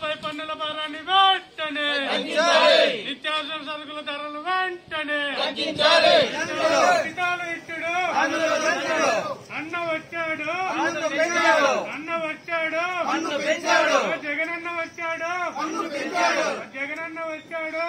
ప్రజలపై పన్నుల భారాన్ని వెంటనే నిత్యావసర సరుకుల ధరలు వెంటనే ఉచితాలు ఇచ్చుడు అన్న వచ్చాడు అన్న వచ్చాడు జగనన్న వచ్చాడు జగనన్న వచ్చాడు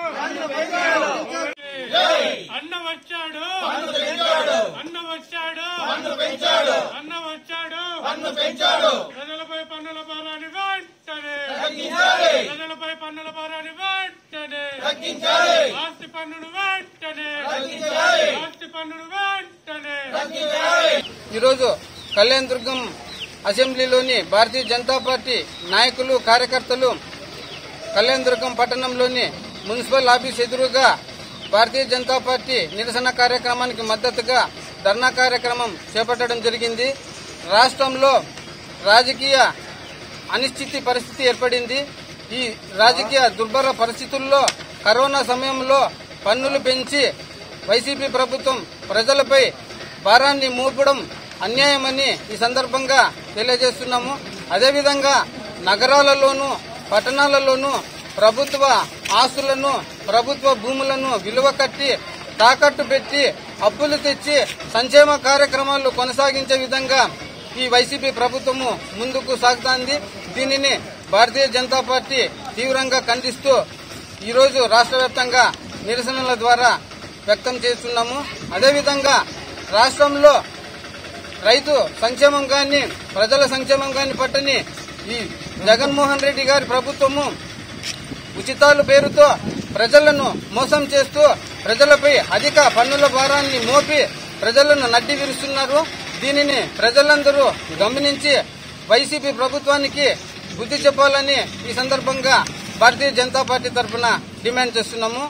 అన్న వచ్చాడు అన్న వచ్చాడు అన్న వచ్చాడు ప్రజలపై పన్నుల భారాన్ని వెంటనే ప్రజలపై పన్నుల భారాన్ని వెంటనే ఆస్తి పన్నును వెంటనే ఆస్తి పన్నును వెంటనే ఈరోజు కళ్యాణ్ దుర్గం అసెంబ్లీలోని భారతీయ జనతా పార్టీ నాయకులు కార్యకర్తలు కళ్యాణ్ దుర్గం పట్టణంలోని మున్సిపల్ ఆఫీస్ ఎదురుగా భారతీయ జనతా పార్టీ నిరసన కార్యక్రమానికి మద్దతుగా ధర్నా కార్యక్రమం చేపట్టడం జరిగింది రాష్ట్రంలో రాజకీయ అనిశ్చితి పరిస్థితి ఏర్పడింది ఈ రాజకీయ దుర్భర పరిస్థితుల్లో కరోనా సమయంలో పన్నులు పెంచి వైసీపీ ప్రభుత్వం ప్రజలపై భారాన్ని మోపడం అన్యాయమని ఈ సందర్భంగా తెలియజేస్తున్నాము అదేవిధంగా నగరాలలోనూ పట్టణాలలోనూ ప్రభుత్వ ఆస్తులను ప్రభుత్వ భూములను విలువ కట్టి తాకట్టు పెట్టి అప్పులు తెచ్చి సంక్షేమ కార్యక్రమాలు కొనసాగించే విధంగా ఈ వైసీపీ ప్రభుత్వము ముందుకు సాగుతోంది దీనిని భారతీయ జనతా పార్టీ తీవ్రంగా ఖండిస్తూ ఈరోజు రాష్ట్ర వ్యాప్తంగా నిరసనల ద్వారా వ్యక్తం చేస్తున్నాము అదేవిధంగా రాష్ట్రంలో రైతు సంక్షేమం కానీ ప్రజల సంక్షేమం కానీ పట్టని ఈ జగన్మోహన్ రెడ్డి గారి ప్రభుత్వము ఉచితాలు పేరుతో ప్రజలను మోసం చేస్తూ ప్రజలపై అధిక పన్నుల భారాన్ని మోపి ప్రజలను నడ్డి విరుస్తున్నారు దీనిని ప్రజలందరూ గమనించి వైసీపీ ప్రభుత్వానికి బుద్ధి చెప్పాలని ఈ సందర్భంగా భారతీయ జనతా పార్టీ తరఫున డిమాండ్ చేస్తున్నాము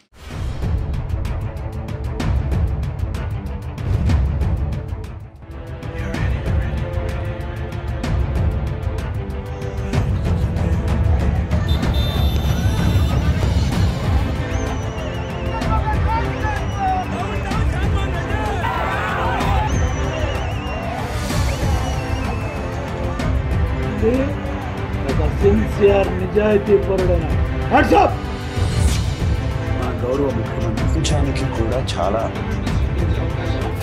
ఇది ఒక సిన్సియర్ నిజాయితీ పరుడైన వాట్సాప్ మా గౌరవ ముఖ్యమంత్రి ప్రపంచానికి కూడా చాలా